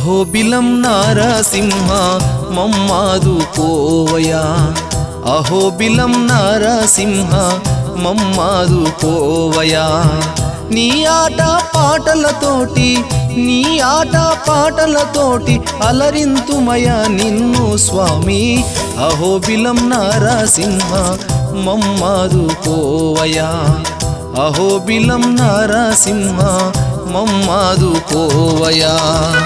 అహోబిలం నారసింహ మమ్మాదు కోవయా అహోబిలం నారసింహ మమ్మాదు కోవయా నీ ఆట పాటలతోటి నీ ఆట పాటలతోటి అలరింతుమయ నిన్ను స్వామి అహోబిలం నారసింహ మమ్మాదు కోవయా అహోబిలం నారసింహ మమ్మాదు కోవయా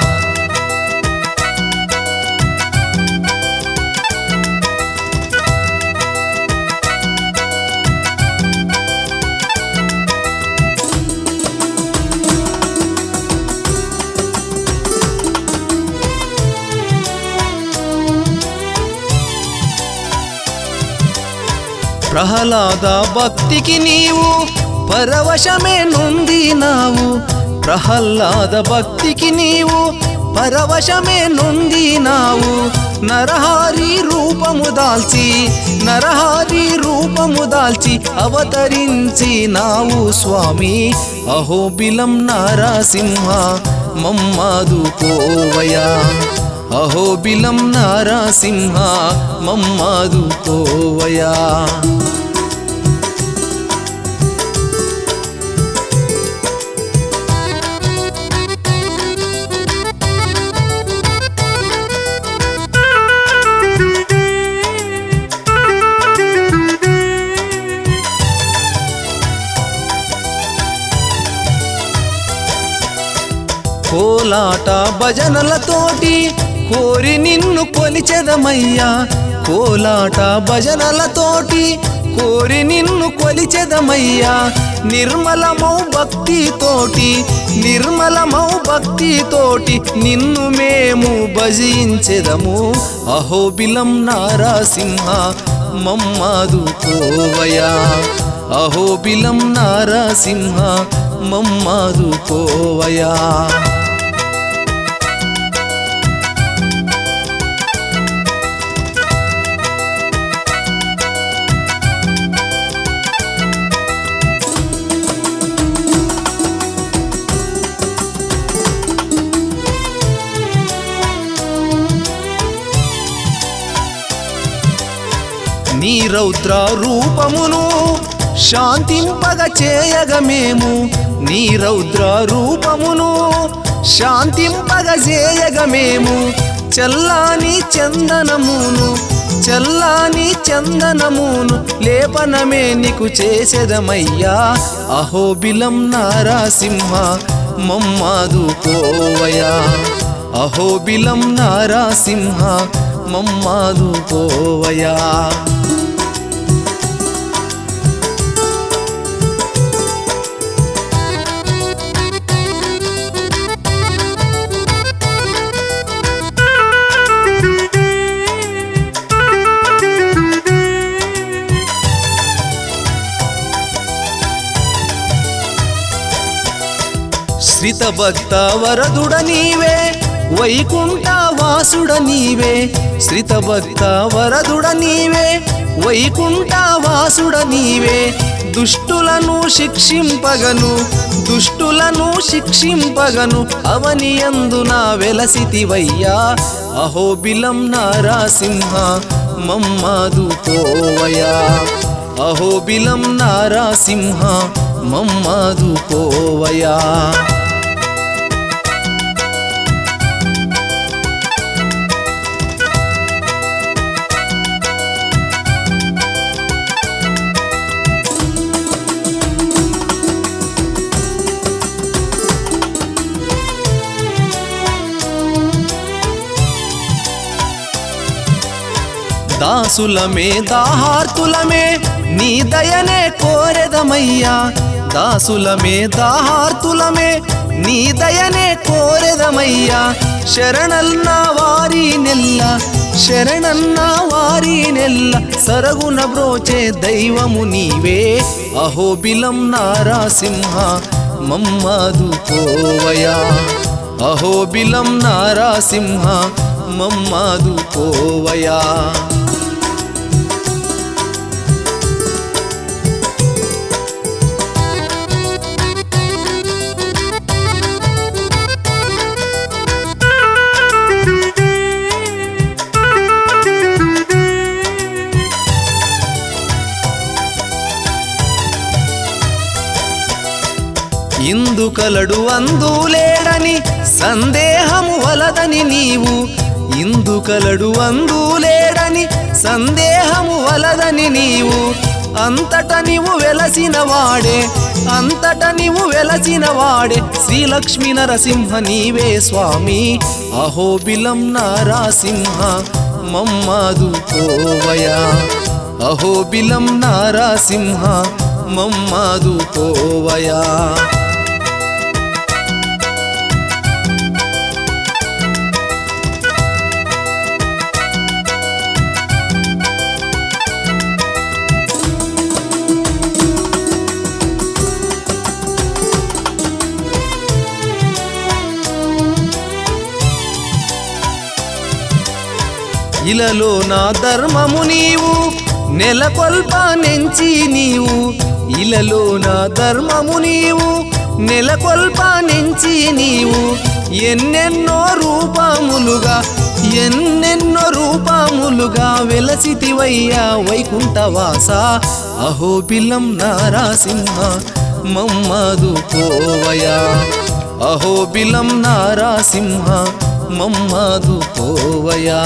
ప్రహ్లాద భక్తికి నీవు పరవశమే నొందినావు ప్రహ్లాద భక్తికి నీవు పరవశమే నొందినావు నరహారి రూపము దాల్చి నరహారి రూపము దాల్చి అవతరించినావు స్వామి అహోబిలం నారసింహ మమ్మాదు కోవయా అహోబిలం నారసింహ మమ్మాదు కోవయా కోలాట భజనలతోటి కోరి నిన్ను కొలిచెదమయ్యా కోలాట భజనలతోటి కోరి నిన్ను కొలిచెదమయ్యా నిర్మలమౌ భక్తితోటి నిర్మలమౌ భక్తితోటి నిన్ను మేము భజించెదము అహోబిలం నారసింహ మమ్మాదు కోవయా అహోబిలం నారసింహ మమ్మాదు కోవయా నీ రౌద్ర రూపమును శాంతింపగ చేయగ మేము నీ రౌద్ర రూపమును శాంతింపగ చేయగ మేము చల్లాని చందనమును చల్లాని చందనమును లేపనమే నీకు చేసేదమయ్యా అహోబిలం నారసింహ మమ్మాదు కోవయా అహోబిలం నారసింహ మమ్మాదు కోవయా శ్రిత భక్త వరదుడ నీవే వైకుంఠ వాసుడ నీవే శ్రిత భక్త వరదుడ నీవే వైకుంఠ వాసుడ నీవే దుష్టులను శిక్షింపగను దుష్టులను శిక్షింపగను అవనియందున వెలసితివయ్యా అహోబిలం నారసింహ మమ్మాదు కోవయా అహోబిలం నారసింహ మమ్మాదు కోవయా దాసులమే దాహార్తులమే నీ దయనే కోరెదమయ్యా దాసులమే దాహార్తులమే నీ దయనే కోరెదమయ్యా శరణన్న వారి నెల్ల శరణన్న వారి నెల్ల సరగున బ్రోచే దైవము నీవే అహోబిలం నారసింహ మమ్మాదు కోవయా అహోబిలం నారసింహ మమ్మాదు కోవయా ఇందుకలడు అందులేడని సందేహము వలదని నీవు ఇందుకలడు అందులేడని సందేహము వలదని నీవు అంతట నీవు వెలసిన వాడే అంతట నీవు వెలసిన వాడే శ్రీలక్ష్మీ నరసింహ నీవే స్వామి అహోబిలం నారాసింహ మమ్మాదు కోవయా అహోబిలం నారాసింహ మమ్మాదు కోవయా ఇలలో నా ధర్మము నీవు నెలకొల్ప నెంచి నీవు ఇలలో నా ధర్మము నీవు నెలకొల్ప నెంచి నీవు ఎన్నెన్నో రూపములుగా ఎన్నెన్నో రూపములుగా వెలసితివయ్యా వైకుంఠవాస అహోబిలం నారాసింహ మమ్మదు పోవయా అహోబిలం నారాసింహ మమ్మదు పోవయా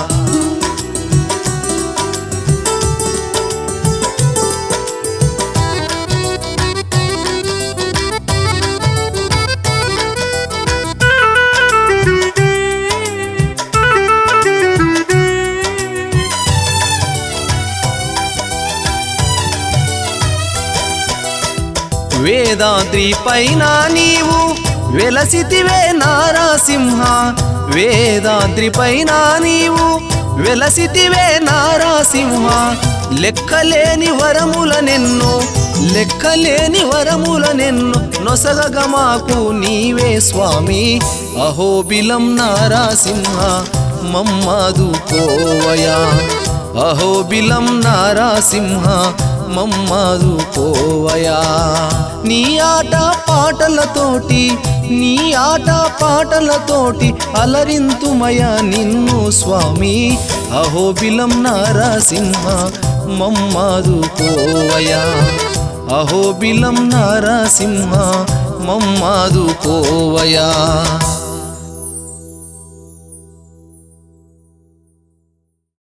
వేదాద్రి పైన నీవు వెలసితివే నారాసింహ వేదాద్రి పైన నీవు వెలసితివే నారాసింహ లెక్కలేని వరములనెన్నో లెక్కలేని వరములనెన్నో నొసగగా మాకు నీవే స్వామి అహోబిలం నారాసింహ మమ్మదు కోవయా అహోబిలం నారాసింహ మమ్మదు పోవయా నీ ఆట పాటలతోటి నీ ఆట పాటలతోటి అలరింతుమయ నిన్ను స్వామి అహోబిలం నారసింహ మమ్మదు పోవయా అహోబిలం నారసింహ మమ్మదు పోవయా